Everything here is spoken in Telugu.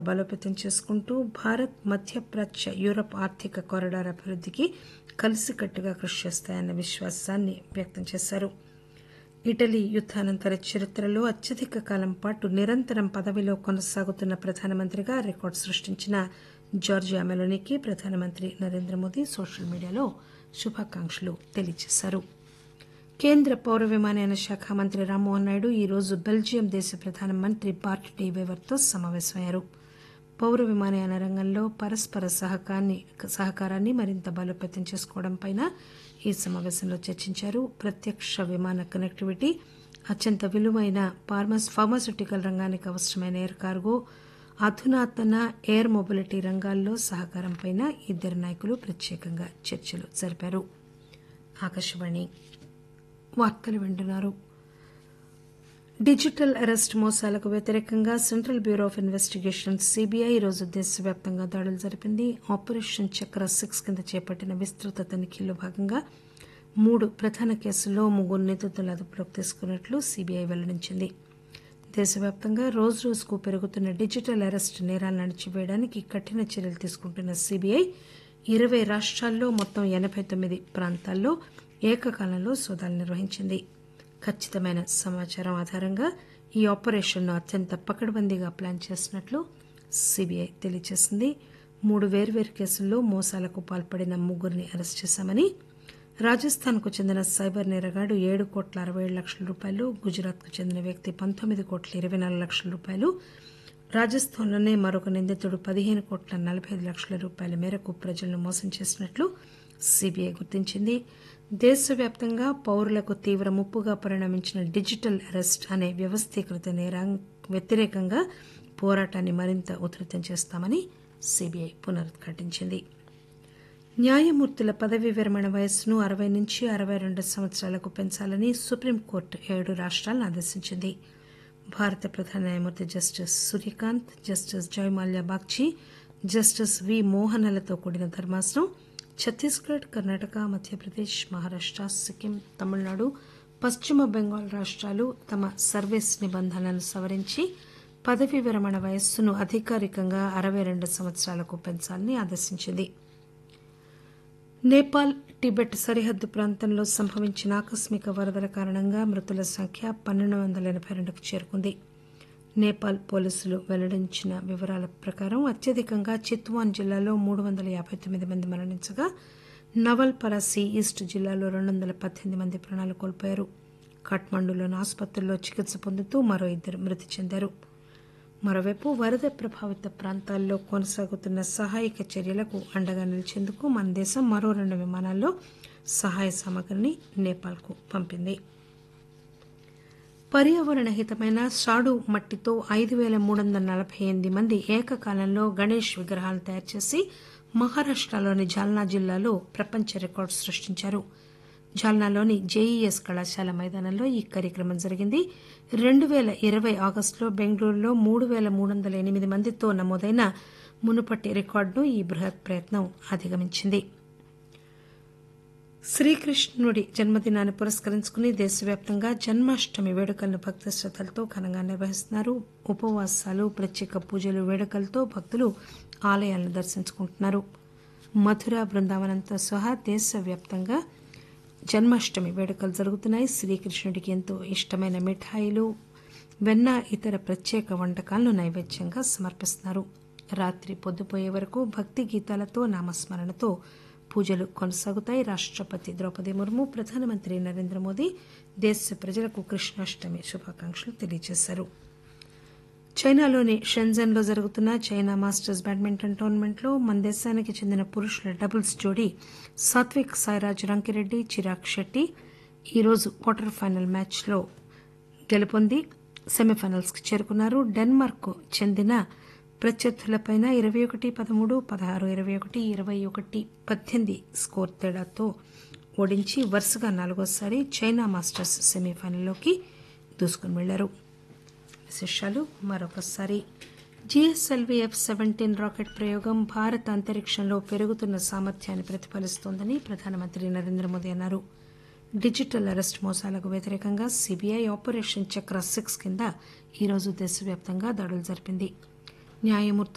బలోపేతం చేసుకుంటూ భారత్ మధ్యప్రాచ్య యూరప్ ఆర్థిక కారిడార్ అభివృద్దికి కలిసికట్టుగా కృషి చేస్తాయన్న విశ్వాసాన్ని వ్యక్తం చేశారు ఇటలీ యుద్దానంతర చరిత్రలో అత్యధిక కాలం పాటు నిరంతరం పదవిలో కొనసాగుతున్న ప్రధానమంత్రిగా రికార్డు సృష్టించిన జార్జియా మెలోనీకి ప్రధానమంత్రి నరేంద్ర మోదీ సోషల్ మీడియాలో శుభాకాంక్షలు తెలియజేశారు కేంద్ర పౌర విమానయాన శాఖ మంత్రి రామ్మోహన్ నాయుడు ఈరోజు బెల్జియం దేశ ప్రధానమంత్రి బార్ట్ డి వేవర్తో సమావేశమయ్యారు పౌర విమానయాన రంగంలో పరస్పర సహకారాన్ని మరింత బలోపేతం చేసుకోవడంపై ఈ సమావేశంలో చర్చించారు ప్రత్యక్ష విమాన కనెక్టివిటీ అత్యంత విలువైన ఫార్మాస్యూటికల్ రంగానికి అవసరమైన ఎయిర్ కార్గో అధునాతన ఎయిర్ మొబిలిటీ రంగాల్లో సహకారంపై ఇద్దరు నాయకులు ప్రత్యేకంగా చర్చలు జరిపారు ఆకాశవాణి వార్తలు వింటున్నారు డిజిటల్ అరెస్ట్ మోసాలకు వ్యతిరేకంగా Central Bureau of Investigation CBI ఈరోజు దేశవ్యాప్తంగా దాడులు జరిపింది ఆపరేషన్ చక్ర సిక్స్ కింద చేపట్టిన విస్తృత తనిఖీల్లో భాగంగా మూడు ప్రధాన కేసుల్లో ముగ్గురు నిందితులను అదుపులోకి తీసుకున్నట్లు సీబీఐ వెల్లడించింది దేశవ్యాప్తంగా రోజురోజుకు పెరుగుతున్న డిజిటల్ అరెస్ట్ నేరాలను అణిచివేయడానికి కఠిన చర్యలు తీసుకుంటున్న సీబీఐ ఇరవై రాష్ట్రాల్లో మొత్తం ఎనబై తొమ్మిది ప్రాంతాల్లో ఏకకాలంలో సోదాలు నిర్వహించింది ఖచ్చితమైన సమాచారం ఆధారంగా ఈ ఆపరేషన్ను అత్యంత పకడ్బందీగా ప్లాన్ చేసినట్లు సీబీఐ తెలియజేసింది మూడు వేర్వేరు కేసుల్లో మోసాలకు పాల్పడిన ముగ్గురిని అరెస్ట్ చేశామని రాజస్థాన్కు చెందిన సైబర్ నేరగాడు ఏడు కోట్ల అరవై ఏడు లక్షల రూపాయలు గుజరాత్కు చెందిన వ్యక్తి పంతొమ్మిది కోట్ల ఇరవై నాలుగు లక్షల రూపాయలు రాజస్థాన్లోనే మరొక నిందితుడు పదిహేను కోట్ల నలబై ఐదు లక్షల రూపాయల మేరకు ప్రజలను మోసం చేసినట్లు సీబీఐ గుర్తించింది దేశవ్యాప్తంగా పౌరులకు తీవ్ర ముప్పుగా పరిణమించిన డిజిటల్ అరెస్ట్ అనే వ్యవస్థీకృత నేరా వ్యతిరేకంగా పోరాటాన్ని మరింత ఉధృతం చేస్తామని సీబీఐ పునరుద్ఘాటించింది న్యాయమూర్తుల పదవీ విరమణ వయస్సును అరవై నుంచి అరవై రెండు సంవత్సరాలకు పెంచాలని సుప్రీంకోర్టు ఏడు రాష్ట్రాలను ఆదేశించింది భారత ప్రధాన న్యాయమూర్తి justice Suryakant justice Joymalya Bagchi justice V మోహనలతో కూడిన ధర్మాసనం ఛత్తీస్గఢ్ కర్ణాటక మధ్యప్రదేశ్ మహారాష్ట సిక్కిం తమిళనాడు పశ్చిమ బెంగాల్ రాష్ట్రాలు తమ సర్వీస్ నిబంధనలను సవరించి పదవీ విరమణ వయస్సును అధికారికంగా అరవై రెండు సంవత్సరాలకు పెంచాలని ఆదేశించింది నేపాల్ టిబెట్ సరిహద్దు ప్రాంతంలో సంభవించిన ఆకస్మిక వరదల కారణంగా మృతుల సంఖ్య పన్నెండు వందల ఎనబై రెండుకు చేరుకుంది నేపాల్ పోలీసులు వెల్లడించిన వివరాల ప్రకారం అత్యధికంగా చిత్వాన్ జిల్లాలో మూడు వందల యాబై తొమ్మిది మంది మరణించగా నవల్ పరాసి ఈస్ట్ జిల్లాలో రెండు వందల పద్దెనిమిది మంది ప్రాణాలు కోల్పోయారు కాఠ్మండూలోని ఆసుపత్రుల్లో చికిత్స పొందుతూ మరో ఇద్దరు మృతి చెందారు మరోవైపు వరద ప్రభావిత ప్రాంతాల్లో కొనసాగుతున్న సహాయక చర్యలకు అండగా నిలిచేందుకు మన దేశం మరో రెండు విమానాల్లో సహాయ సామగ్రిని నేపాల్కు పంపింది పర్యావరణ హితమైన సాడు మట్టితో ఐదు పేల మూడు వందల నలబై ఎనిమిది మంది ఏకకాలంలో గణేష్ విగ్రహాలను తయారు చేసి మహారాష్టలోని జాల్నా జిల్లాలో ప్రపంచ రికార్డు సృష్టించారు జాల్నాలోని జేఈఎస్ కళాశాల మైదానంలో ఈ కార్యక్రమం జరిగింది రెండు పేల ఇరవై ఆగస్టులో బెంగళూరులో మూడు పేల మూడు వందల ఎనిమిది మందితో నమోదైన మునుపటి రికార్డును ఈ బృహత్ ప్రయత్నం అధిగమించింది శ్రీకృష్ణుడి జన్మదినాన్ని పురస్కరించుకుని దేశవ్యాప్తంగా జన్మాష్టమి వేడుకలను భక్తి శ్రద్దలతో ఘనంగా నిర్వహిస్తున్నారు ఉపవాసాలు ప్రత్యేక పూజలు వేడుకలతో భక్తులు ఆలయాలను దర్శించుకుంటున్నారు మధుర బృందావనంతో సహా దేశవ్యాప్తంగా జన్మాష్టమి వేడుకలు జరుగుతున్నాయి శ్రీకృష్ణుడికి ఎంతో ఇష్టమైన మిఠాయిలు వెన్న ఇతర ప్రత్యేక వంటకాలను నైవేద్యంగా సమర్పిస్తున్నారు రాత్రి పొద్దుపోయే వరకు భక్తి గీతాలతో నామస్మరణతో పూజలు కొనసాగుతాయి రాష్టపతి ద్రౌపది ముర్ము ప్రధానమంత్రి నరేంద్ర మోదీ దేశ ప్రజలకు కృష్ణాష్టమి శుభాకాంక్షలు తెలియజేశారు చైనాలోని షెంజన్లో జరుగుతున్న చైనా మాస్టర్స్ బ్యాడ్మింటన్ టోర్నమెంట్లో మన దేశానికి చెందిన పురుషుల డబుల్స్ జోడీ సాత్విక్ సాయిరాజ్ రంకిరెడ్డి చిరాగ్ శెట్టి ఈరోజు క్వార్టర్ ఫైనల్ మ్యాచ్లో గెలుపొంది సెమీఫైనల్స్కి చేరుకున్నారు డెన్మార్క్ చెందిన ప్రత్యర్థులపై ఇరవై ఒకటి పదమూడు పదహారు ఇరవై ఒకటి ఇరవై ఒకటి పద్దెనిమిది స్కోర్ తేడాతో ఓడించి వరుసగా నాలుగోసారి చైనా మాస్టర్స్ సెమీఫైనల్లోకి దూసుకుని వెళ్లారు విశేషాలు మరొకసారి జిఎస్ఎల్వి ఎఫ్ సెవెంటీన్ రాకెట్ ప్రయోగం భారత అంతరిక్షంలో పెరుగుతున్న సామర్థ్యాన్ని ప్రతిఫలిస్తోందని ప్రధానమంత్రి నరేంద్ర మోదీ అన్నారు డిజిటల్ అరెస్ట్ మోసాలకు వ్యతిరేకంగా సీబీఐ ఆపరేషన్ చక్ర సిక్స్ కింద ఈరోజు దేశవ్యాప్తంగా దాడులు జరిపింది న్యాయమూర్తుల